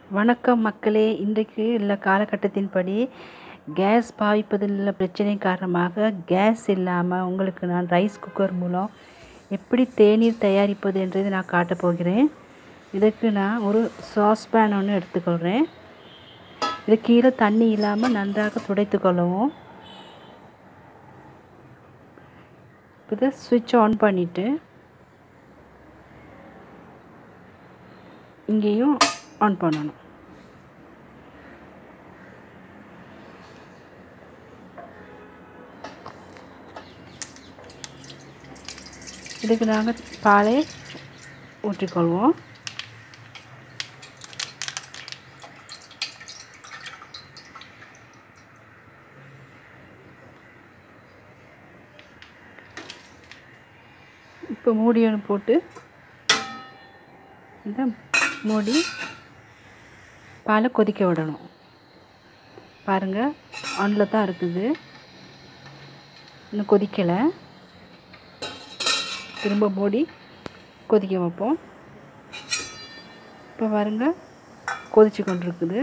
வணக்கம் மக்களே இன்றைக்கு உள்ள காலகட்டத்தின்படி கேஸ் பாவிப்பதில் உள்ள பிரச்சனை காரணமாக கேஸ் இல்லாமல் உங்களுக்கு நான் ரைஸ் குக்கர் மூலம் எப்படி தேநீர் தயாரிப்பது என்றதை நான் காட்டப் போகிறேன் இதுக்கு நான் ஒரு சாஸ்பேன் ஒன்று எடுத்துக்கொள்கிறேன் இது கீழே தண்ணி இல்லாமல் நன்றாக துடைத்து கொள்ளவும் இதை சுவிட்ச் ஆன் பண்ணிவிட்டு இங்கேயும் ஆன் பண்ணணும் இதுக்கு நாங்கள் பாலை ஊற்றிக்கொள்வோம் இப்போ மூடி ஒன்று போட்டு இந்த மூடி பாலை கொதிக்க விடணும் பாருங்கள் ஆனில் தான் இருக்குது இன்னும் கொதிக்கலை திரும்ப மூடி கொதிக்க வைப்போம் இப்போ பாருங்க கொதிச்சு கொண்டிருக்குது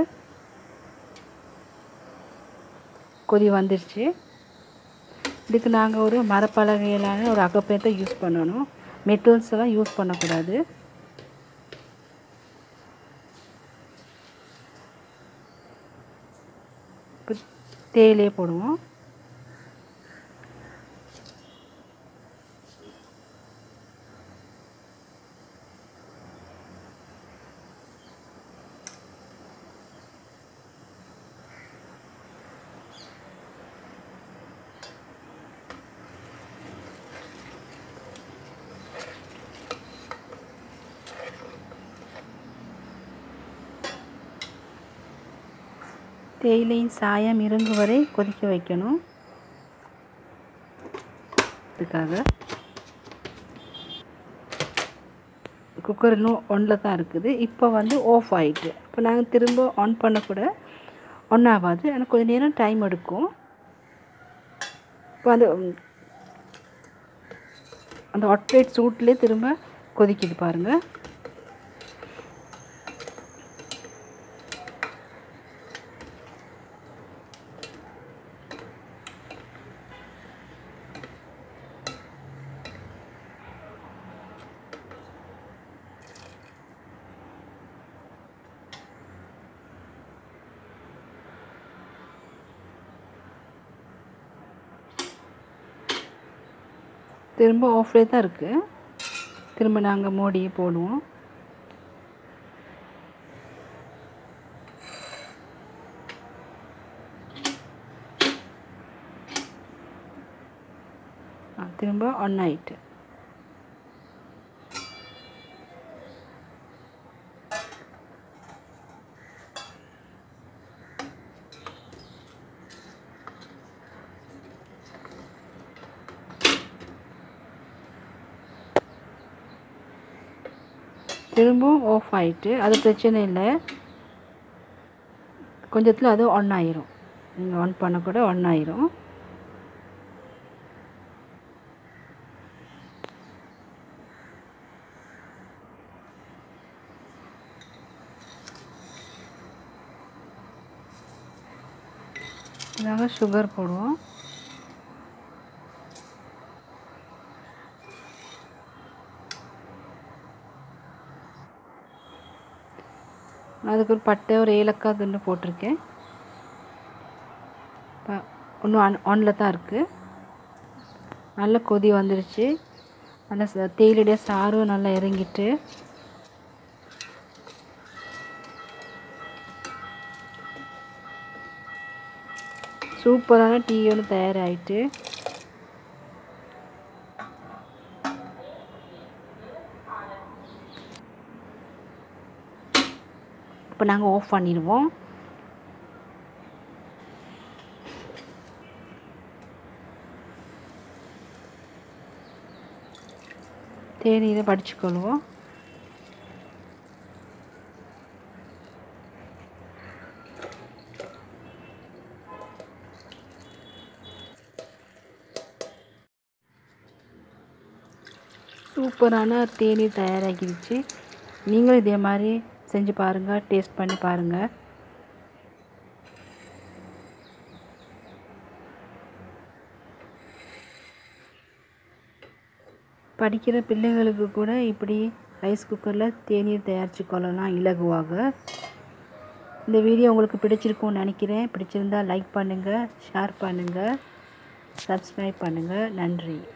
கொதி வந்துடுச்சு இதுக்கு நாங்கள் ஒரு மரப்பலகையிலான ஒரு அகப்பேத்தை யூஸ் பண்ணணும் மெட்டல்ஸ் எல்லாம் யூஸ் பண்ணக்கூடாது இப்போ தேயிலையே போடுவோம் தேயிலையின் சாயம் இறங்கு வரை கொதிக்க வைக்கணும் இதுக்காக குக்கர் இன்னும் ஒன்றில் தான் இருக்குது இப்போ வந்து ஆஃப் ஆகிட்டு இப்போ நாங்கள் திரும்ப ஆன் பண்ணக்கூட ஒன் ஆகாது ஆனால் கொஞ்சம் நேரம் டைம் எடுக்கும் இப்போ அந்த அந்த ஹாட் பிளேட் சூட்லேயே திரும்ப கொதிக்குது பாருங்கள் திரும்ப ஆஃப்லேயே தான் இருக்குது திரும்ப நாங்கள் மோடியை போடுவோம் திரும்ப ஒன் ஆயிட்டு திரும்பவும் ஆஃப் ஆகிட்டு அது பிரச்சனை இல்லை கொஞ்சத்தில் அது ஒன் ஆயிரும் நீங்கள் ஆன் பண்ண கூட ஒன் ஆயிரும் நாங்கள் சுகர் போடுவோம் அதுக்கு ஒரு பட்டை ஒரு ஏலக்காய் துண்டு போட்டிருக்கேன் இப்போ இன்னும் ஆன் ஆனில் தான் இருக்குது நல்ல கொதி வந்துடுச்சு நல்ல தேயிலுடைய சாரும் நல்லா இறங்கிட்டு சூப்பரான டீ ஒன்று தயாராகிட்டு இப்போ நாங்கள் ஆஃப் பண்ணிடுவோம் தேநீரை படிச்சுக்கொள்வோம் சூப்பரான தேநீர் தயாராகிடுச்சு நீங்களும் இதே மாதிரி செஞ்சு பாருங்கள் டேஸ்ட் பண்ணி பாருங்கள் படிக்கிற பிள்ளைகளுக்கு கூட இப்படி ரைஸ் குக்கரில் தேநீர் தயாரித்து கொள்ளலாம் இலகுவாக இந்த வீடியோ உங்களுக்கு பிடிச்சிருக்கும்னு நினைக்கிறேன் பிடிச்சிருந்தா லைக் பண்ணுங்கள் ஷேர் பண்ணுங்கள் சப்ஸ்கிரைப் பண்ணுங்கள் நன்றி